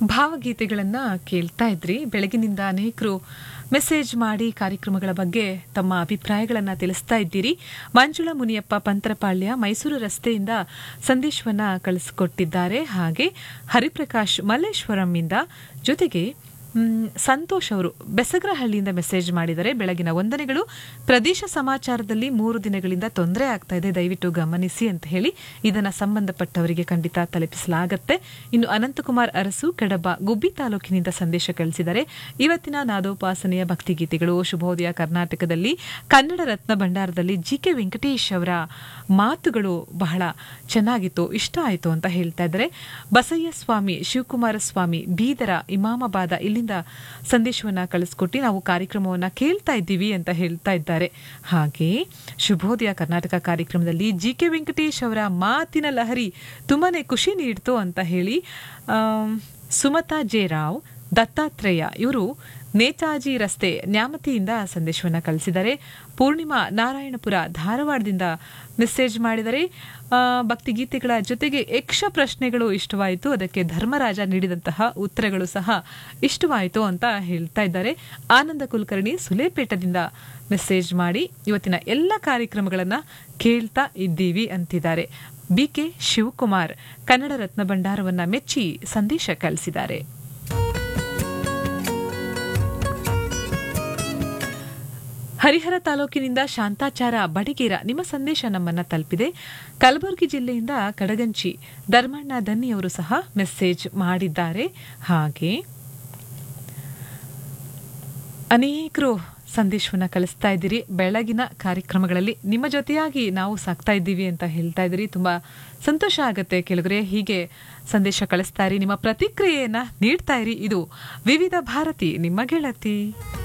ಭಾವಗೀತೆಗಳನ್ನ ಕೇಳ್ತಾ ಇದ್ರಿ ಬೆಳಗಿನಿಂದ ಅನೇಕರು ಮೆಸೇಜ್ ಮಾಡಿ ಕಾರ್ಯಕ್ರಮಗಳ ಬಗ್ಗೆ ತಮ್ಮ ಅಭಿಪ್ರಾಯಗಳನ್ನ ತಿಳಿಸ್ತಾ ಇದ್ದೀರಿ ಮಂಜುಳಾ ಮುನಿಯಪ್ಪ ಪಂತ್ರಪಾಳ್ಯ ಮೈಸೂರು ರಸ್ತೆಯಿಂದ ಸಂದೇಶವನ್ನ ಕಳಿಸಿಕೊಟ್ಟಿದ್ದಾರೆ ಹಾಗೆ ಹರಿಪ್ರಕಾಶ್ ಮಲ್ಲೇಶ್ವರಂ ಇಂದ ಜೊತೆಗೆ ಮ್, ಸಂತೋಷ್ ಅವರು ಬೆಸಗ್ರಹಳ್ಳಿಯಿಂದ ಮೆಸೇಜ್ ಮಾಡಿದರೆ ಬೆಳಗಿನ ವಂದನೆಗಳು ಪ್ರದೇಶ ಸಮಾಚಾರದಲ್ಲಿ ಮೂರು ದಿನಗಳಿಂದ ತೊಂದರೆ ಆಗ್ತಾ ಇದೆ ದಯವಿಟ್ಟು ಗಮನಿಸಿ ಅಂತ ಹೇಳಿ ಇದನ್ನ ಸಂಬಂಧಪಟ್ಟವರಿಗೆ ಖಂಡಿತ ತಲುಪಿಸಲಾಗತ್ತೆ ಇನ್ನು ಅನಂತಕುಮಾರ್ ಅರಸು ಕಡಬ ಗುಬ್ಬಿ ತಾಲೂಕಿನಿಂದ ಸಂದೇಶ ಕಳಿಸಿದರೆ ಇವತ್ತಿನ ನಾದೋಪಾಸನೆಯ ಭಕ್ತಿಗೀತೆಗಳು ಶುಭೋದಯ ಕರ್ನಾಟಕದಲ್ಲಿ ಕನ್ನಡ ರತ್ನ ಭಂಡಾರದಲ್ಲಿ ಜಿ ಕೆ ವೆಂಕಟೇಶ್ ಅವರ ಮಾತುಗಳು ಬಹಳ ಚೆನ್ನಾಗಿತ್ತು ಇಷ್ಟ ಆಯಿತು ಅಂತ ಹೇಳ್ತಾ ಇದ್ದಾರೆ ಬಸಯ್ಯ ಸ್ವಾಮಿ ಶಿವಕುಮಾರ ಸ್ವಾಮಿ ಬೀದರ ಇಮಾಮಾಬಾದ ಇಲ್ಲಿಂದ ಸಂದೇಶವನ್ನ ಕಳಿಸ್ಕೊಟ್ಟು ನಾವು ಕಾರ್ಯಕ್ರಮವನ್ನ ಕೇಳ್ತಾ ಇದ್ದೀವಿ ಅಂತ ಹೇಳ್ತಾ ಇದ್ದಾರೆ ಹಾಗೆ ಶುಭೋದಯ ಕರ್ನಾಟಕ ಕಾರ್ಯಕ್ರಮದಲ್ಲಿ ಜಿ ಕೆ ವೆಂಕಟೇಶ್ ಅವರ ಮಾತಿನ ಲಹರಿ ತುಂಬಾನೇ ಖುಷಿ ನೀಡ್ತು ಅಂತ ಹೇಳಿ ಆಮ್, ಸುಮತಾ ಜೆ ರಾವ್ ದತ್ತಾತ್ರೇಯ ಇವರು ನೇತಾಜಿ ರಸ್ತೆ ನ್ಯಾಮತಿಯಿಂದ ಸಂದೇಶವನ್ನ ಕಳಿಸಿದ್ದಾರೆ ಪೂರ್ಣಿಮಾ ನಾರಾಯಣಪುರ ಧಾರವಾಡದಿಂದ ಮೆಸೇಜ್ ಮಾಡಿದರೆ ಆ, ಭಕ್ತಿಗೀತೆಗಳ ಜೊತೆಗೆ ಯಕ್ಷ ಪ್ರಶ್ನೆಗಳು ಇಷ್ಟವಾಯಿತು ಅದಕ್ಕೆ ಧರ್ಮರಾಜ ನೀಡಿದಂತಹ ಉತ್ತರಗಳು ಸಹ ಇಷ್ಟವಾಯಿತು ಅಂತ ಹೇಳ್ತಾ ಇದ್ದಾರೆ ಆನಂದ ಕುಲಕರ್ಣಿ ಸುಲೇಪೇಟದಿಂದ ಮೆಸೇಜ್ ಮಾಡಿ ಇವತ್ತಿನ ಎಲ್ಲ ಕಾರ್ಯಕ್ರಮಗಳನ್ನ ಕೇಳ್ತಾ ಇದ್ದೀವಿ ಅಂತಿದ್ದಾರೆ ಬಿ ಕೆ ಶಿವಕುಮಾರ್ ಕನ್ನಡ ರತ್ನ ಭಂಡಾರವನ್ನ ಮೆಚ್ಚಿ ಸಂದೇಶ ಕಳಿಸಿದ್ದಾರೆ ಹರಿಹರ ತಾಲೂಕಿನಿಂದ ಶಾಂತಾಚಾರ ಬಡಿಗೇರ ನಿಮ್ಮ ಸಂದೇಶ ನಮ್ಮನ್ನ ತಲುಪಿದೆ ಕಲಬುರಗಿ ಜಿಲ್ಲೆಯಿಂದ ಕಡಗಂಚಿ ಧರ್ಮಣ್ಣ ದನ್ನಿಯವರು ಸಹ ಮೆಸೇಜ್ ಮಾಡಿದ್ದಾರೆ ಹಾಗೆ ಅನೇಕರು ಸಂದೇಶವನ್ನ ಕಳಿಸ್ತಾ ಇದ್ದೀರಿ ಬೆಳಗಿನ ಕಾರ್ಯಕ್ರಮಗಳಲ್ಲಿ ನಿಮ್ಮ ಜೊತೆಯಾಗಿ ನಾವು ಸಾಕ್ತಾ ಇದ್ದೀವಿ ಅಂತ ಹೇಳ್ತಾ ಇದ್ದೀರಿ ತುಂಬಾ ಸಂತೋಷ ಆಗುತ್ತೆ ಕೆಲವರೆ ಹೀಗೆ ಸಂದೇಶ ಕಳಿಸ್ತಾ ಇರಿ ನಿಮ್ಮ ಪ್ರತಿಕ್ರಿಯೆಯನ್ನ ನೀಡ್ತಾ ಇರಿ ಇದು ವಿವಿಧ ಭಾರತಿ ನಿಮ್ಮ ಗೆಳತಿ